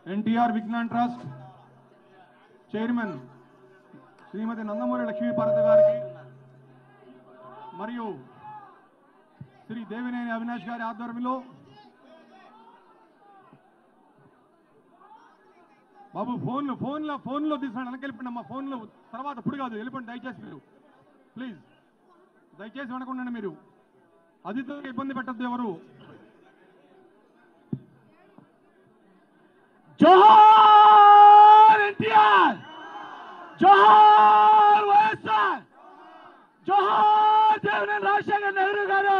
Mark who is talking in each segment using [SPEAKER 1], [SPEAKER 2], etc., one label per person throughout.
[SPEAKER 1] NTR Vignan trust chairman Srimati Nandamuri Lakshmiparvathi గారికి మరియు శ్రీ దేవినేని అవినాష్ గారి ఆధ్వర్యంలో బాబు ఫోన్లు ఫోన్లో ఫోన్లో తీసుకోండి వెనక్కి వెళ్ళిపోండి అమ్మా ఫోన్లో తర్వాత ఇప్పుడు కాదు వెళ్ళిపోండి దయచేసి మీరు ప్లీజ్ దయచేసి వెనకుండండి మీరు అతిథులకు ఇబ్బంది పెట్టద్దు ఎవరు
[SPEAKER 2] జోహార్ ఎన్టీఆర్ జోహార్ వైఎస్ఆర్ జోహార్ దేవినేని రాజశేఖర్ నెహ్రూ గారు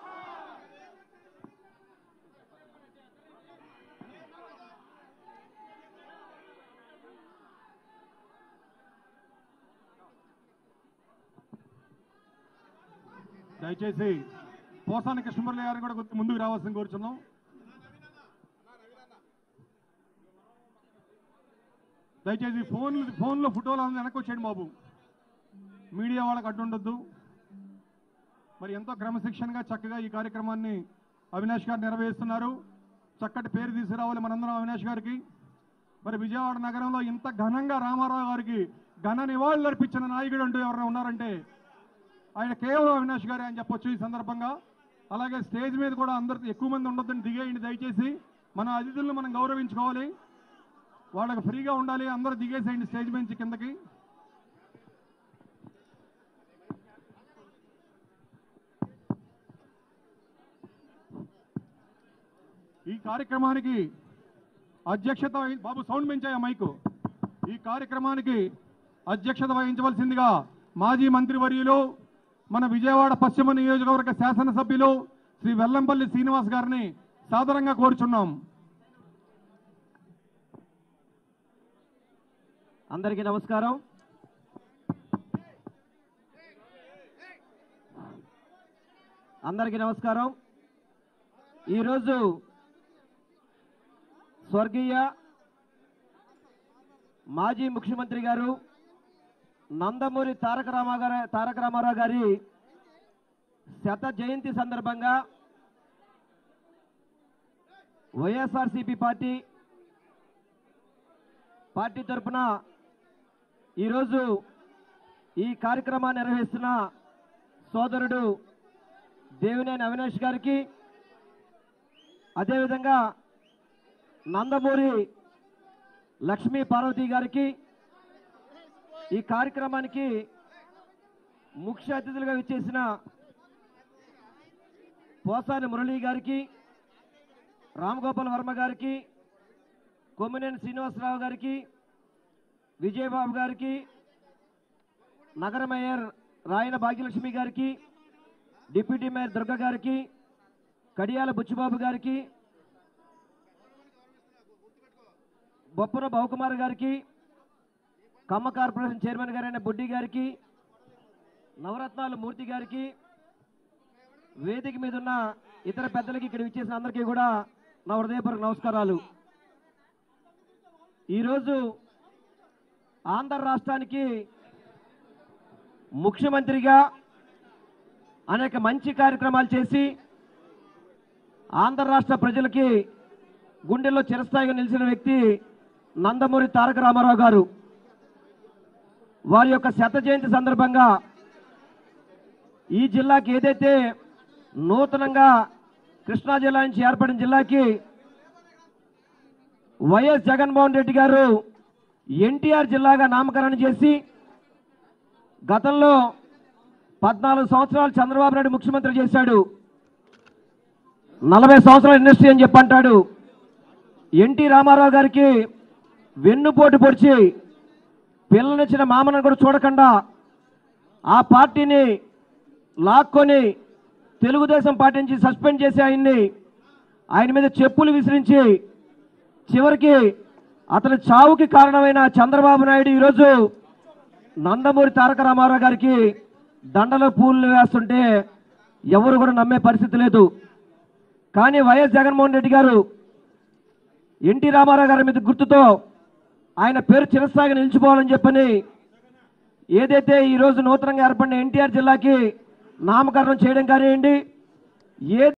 [SPEAKER 1] దయచేసి పోసాని కృష్ణమురళి గారిని కూడా కొద్దిగా ముందుకు రావాల్సింది కోరుచున్నాం దయచేసి ఫోన్ ఫోన్లో ఫోటోలు అందరూ వెనక్కి వచ్చేయండి బాబు మీడియా వాళ్ళకి అడ్డు ఉండొద్దు మరి ఎంతో క్రమశిక్షణగా చక్కగా ఈ కార్యక్రమాన్ని అవినాష్ గారు నెరవేరుస్తున్నారు చక్కటి పేరు తీసుకురావాలి మనందరం అవినాష్ గారికి మరి విజయవాడ నగరంలో ఇంత ఘనంగా రామారావు గారికి ఘన నివాళులు అర్పించిన నాయకుడు అంటూ ఎవరైనా ఉన్నారంటే ఆయన కేవలం అవినాష్ గారే అని చెప్పొచ్చు ఈ సందర్భంగా అలాగే స్టేజ్ మీద కూడా అందరితో ఎక్కువ మంది ఉండొద్దని దిగేయండి దయచేసి మన అతిథులను మనం గౌరవించుకోవాలి వాళ్ళకి ఫ్రీగా ఉండాలి అందరూ దిగేసేయండి స్టేజ్ నుంచి కిందకి ఈ కార్యక్రమానికి అధ్యక్షత వహి- బాబు సౌండ్ పెంచాయా మైకు ఈ కార్యక్రమానికి అధ్యక్షత వహించవలసిందిగా మాజీ మంత్రివర్యులు మన విజయవాడ పశ్చిమ నియోజకవర్గ శాసనసభ్యులు శ్రీ వెల్లంపల్లి శ్రీనివాస్ గారిని సాదరంగా కోరుచున్నాం
[SPEAKER 2] అందరికీ నమస్కారం అందరికీ నమస్కారం ఈరోజు స్వర్గీయ మాజీ ముఖ్యమంత్రి గారు నందమూరి తారక రామా గారి తారక రామారావు గారి శత జయంతి సందర్భంగా వైఎస్ఆర్సిపి పార్టీ పార్టీ తరఫున ఈరోజు ఈ కార్యక్రమాన్ని నిర్వహిస్తున్న సోదరుడు దేవినేని అవినాష్ గారికి అదేవిధంగా నందమూరి లక్ష్మీ పార్వతి గారికి ఈ కార్యక్రమానికి ముఖ్య అతిథులుగా విచ్చేసిన పోసాని మురళీ గారికి రామగోపాల్ వర్మ గారికి కొమ్మినేని శ్రీనివాసరావు గారికి విజయబాబు గారికి నగర మేయర్ రాయన భాగ్యలక్ష్మి గారికి డిప్యూటీ మేయర్ దుర్గ గారికి కడియాల బుచ్చిబాబు గారికి బొప్పన బహుకుమార్ గారికి కమ్మ కార్పొరేషన్ చైర్మన్ గారైన బుడ్డి గారికి నవరత్నాలు మూర్తి గారికి వేదిక మీద ఉన్న ఇతర పెద్దలకి ఇక్కడ విచ్చేసిన అందరికీ కూడా నా హృదయపూర్వక నమస్కారాలు ఈరోజు ఆంధ్ర రాష్ట్రానికి ముఖ్యమంత్రిగా అనేక మంచి కార్యక్రమాలు చేసి ఆంధ్ర రాష్ట్ర ప్రజలకి గుండెల్లో చిరస్థాయిగా నిలిచిన వ్యక్తి నందమూరి తారక రామారావు గారు వారి యొక్క శత జయంతి సందర్భంగా ఈ జిల్లాకి ఏదైతే నూతనంగా కృష్ణా జిల్లా నుంచి ఏర్పడిన జిల్లాకి వైఎస్ జగన్మోహన్ రెడ్డి గారు ఎన్టీఆర్ జిల్లాగా నామకరణం చేసి గతంలో పద్నాలుగు సంవత్సరాలు చంద్రబాబు నాయుడు ముఖ్యమంత్రి చేశాడు నలభై సంవత్సరాల ఇండస్ట్రీ అని చెప్పి అంటాడు ఎన్టీ రామారావు గారికి వెన్నుపోటు పొడిచి పిల్లనిచ్చిన మామను కూడా చూడకుండా ఆ పార్టీని లాక్కొని తెలుగుదేశం పార్టీ నుంచి సస్పెండ్ చేసి ఆయన్ని ఆయన మీద చెప్పులు విసిరించి చివరికి అతని చావుకి కారణమైన చంద్రబాబు నాయుడు ఈరోజు నందమూరి తారక రామారావు గారికి దండలో పూలు వేస్తుంటే ఎవరు కూడా నమ్మే పరిస్థితి లేదు కానీ వైఎస్ జగన్మోహన్ రెడ్డి గారు ఎన్టీ రామారావు గారి మీద గుర్తుతో ఆయన పేరు చిరస్థాయిగా నిలిచిపోవాలని చెప్పని ఏదైతే ఈ రోజు నూతనంగా ఏర్పడిన ఎన్టీఆర్ జిల్లాకి నామకరణం చేయడం కానివ్వండి ఏ